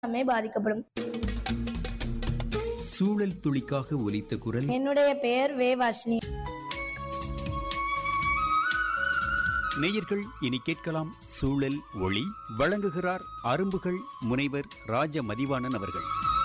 எல்லாமே பாதிக்கப்படும் சூழல் துளிக்காக ஒலித்த குரல் என்னுடைய பெயர் வே வர்ஷினி நேயர்கள் இனி கேட்கலாம் சூழல் ஒளி வழங்குகிறார் அரும்புகள் முனைவர் ராஜ மதிவாணன் அவர்கள்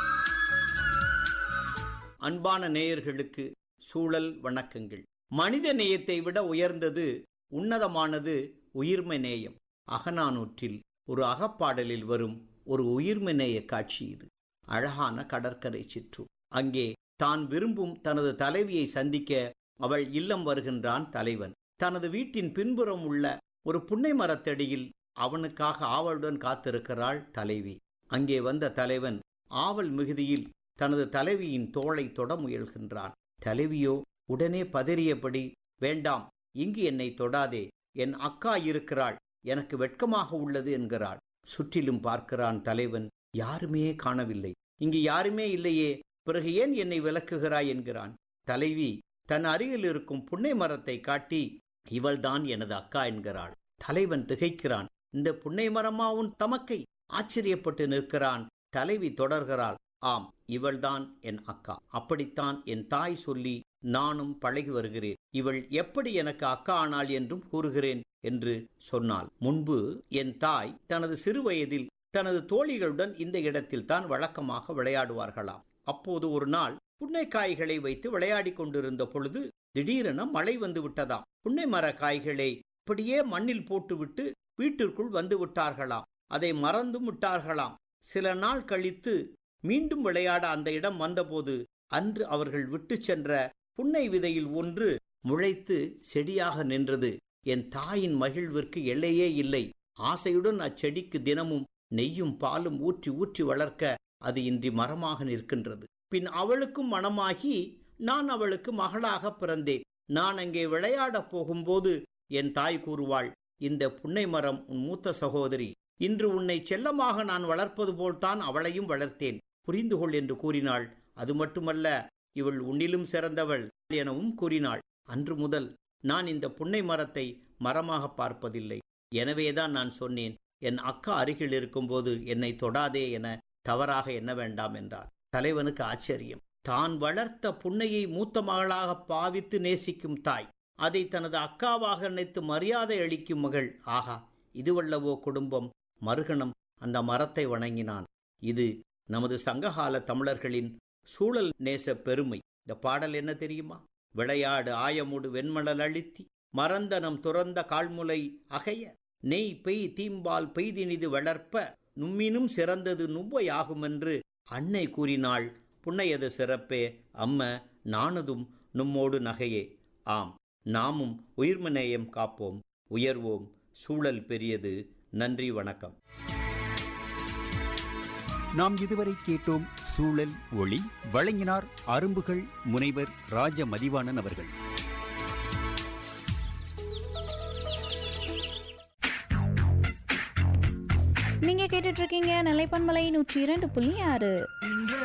அன்பான நேயர்களுக்கு சூழல் வணக்கங்கள் மனித நேயத்தை விட உயர்ந்தது உன்னதமானது உயிர்மை நேயம் அகநானூற்றில் ஒரு அகப்பாடலில் வரும் ஒரு உயிர்மை நேய காட்சி இது அழகான கடற்கரை சிற்றூர் அங்கே தான் விரும்பும் தனது தலைவியை சந்திக்க அவள் இல்லம் வருகின்றான் தலைவன் தனது வீட்டின் பின்புறம் உள்ள ஒரு புன்னை மரத்தடியில் அவனுக்காக ஆவலுடன் காத்திருக்கிறாள் தலைவி அங்கே வந்த தலைவன் ஆவல் மிகுதியில் தனது தலைவியின் தோளை தொட முயல்கின்றான் தலைவியோ உடனே பதறியபடி வேண்டாம் இங்கு என்னை தொடாதே என் அக்கா இருக்கிறாள் எனக்கு வெட்கமாக உள்ளது என்கிறாள் சுற்றிலும் பார்க்கிறான் தலைவன் யாருமே காணவில்லை இங்கு யாருமே இல்லையே பிறகு ஏன் என்னை விலக்குகிறாய் என்கிறான் தலைவி தன் அருகில் இருக்கும் புன்னை மரத்தை காட்டி இவள்தான் எனது அக்கா என்கிறாள் தலைவன் திகைக்கிறான் இந்த புன்னை மரமா உன் தமக்கை ஆச்சரியப்பட்டு நிற்கிறான் தலைவி தொடர்கிறாள் ஆம் இவள்தான் என் அக்கா அப்படித்தான் என் தாய் சொல்லி நானும் பழகி வருகிறேன் இவள் எப்படி எனக்கு அக்கா ஆனாள் என்றும் கூறுகிறேன் என்று சொன்னாள் முன்பு என் தாய் தனது சிறுவயதில் தனது தோழிகளுடன் இந்த இடத்தில் தான் வழக்கமாக விளையாடுவார்களாம் அப்போது ஒரு நாள் புன்னைக்காய்களை வைத்து விளையாடிக் கொண்டிருந்த பொழுது திடீரென மழை வந்து விட்டதாம் புன்னை மர காய்களை அப்படியே மண்ணில் போட்டுவிட்டு வீட்டிற்குள் வந்து விட்டார்களாம் அதை மறந்தும் விட்டார்களாம் சில நாள் கழித்து மீண்டும் விளையாட அந்த இடம் வந்தபோது அன்று அவர்கள் விட்டு சென்ற புன்னை விதையில் ஒன்று முளைத்து செடியாக நின்றது என் தாயின் மகிழ்விற்கு எல்லையே இல்லை ஆசையுடன் அச்செடிக்கு தினமும் நெய்யும் பாலும் ஊற்றி ஊற்றி வளர்க்க அது இன்றி மரமாக நிற்கின்றது பின் அவளுக்கும் மனமாகி நான் அவளுக்கு மகளாக பிறந்தேன் நான் அங்கே விளையாடப் போகும்போது என் தாய் கூறுவாள் இந்த புன்னை மரம் உன் மூத்த சகோதரி இன்று உன்னை செல்லமாக நான் வளர்ப்பது போல்தான் அவளையும் வளர்த்தேன் புரிந்து கொள் என்று கூறினாள் அது மட்டுமல்ல இவள் உன்னிலும் சிறந்தவள் எனவும் கூறினாள் அன்று முதல் நான் இந்த புன்னை மரத்தை மரமாக பார்ப்பதில்லை எனவேதான் நான் சொன்னேன் என் அக்கா அருகில் இருக்கும்போது என்னை தொடாதே என தவறாக எண்ண வேண்டாம் என்றார் தலைவனுக்கு ஆச்சரியம் தான் வளர்த்த புன்னையை மூத்த மகளாக பாவித்து நேசிக்கும் தாய் அதை தனது அக்காவாக நினைத்து மரியாதை அளிக்கும் மகள் ஆகா இதுவல்லவோ குடும்பம் மறுகணம் அந்த மரத்தை வணங்கினான் இது நமது சங்ககால தமிழர்களின் சூழல் நேச பெருமை இந்த பாடல் என்ன தெரியுமா விளையாடு ஆயமுடு வெண்மணல் அழித்தி மறந்தனம் துறந்த கால்முலை அகைய நெய் பெய் தீம்பால் பெய்தினிது வளர்ப்ப நும்மினும் சிறந்தது நுவ்வையாகுமென்று அன்னை கூறினாள் புன்னையது சிறப்பே அம்ம நானதும் நும்மோடு நகையே ஆம் நாமும் உயிர்மநேயம் காப்போம் உயர்வோம் சூழல் பெரியது நன்றி வணக்கம் நாம் இதுவரை கேட்டோம் சூழல் ஒளி வழங்கினார் அரும்புகள் முனைவர் ராஜ மதிவாணன் அவர்கள் நீங்க கேட்டுட்டு இருக்கீங்க நிலைப்பன்மலை நூற்றி இரண்டு புள்ளி ஆறு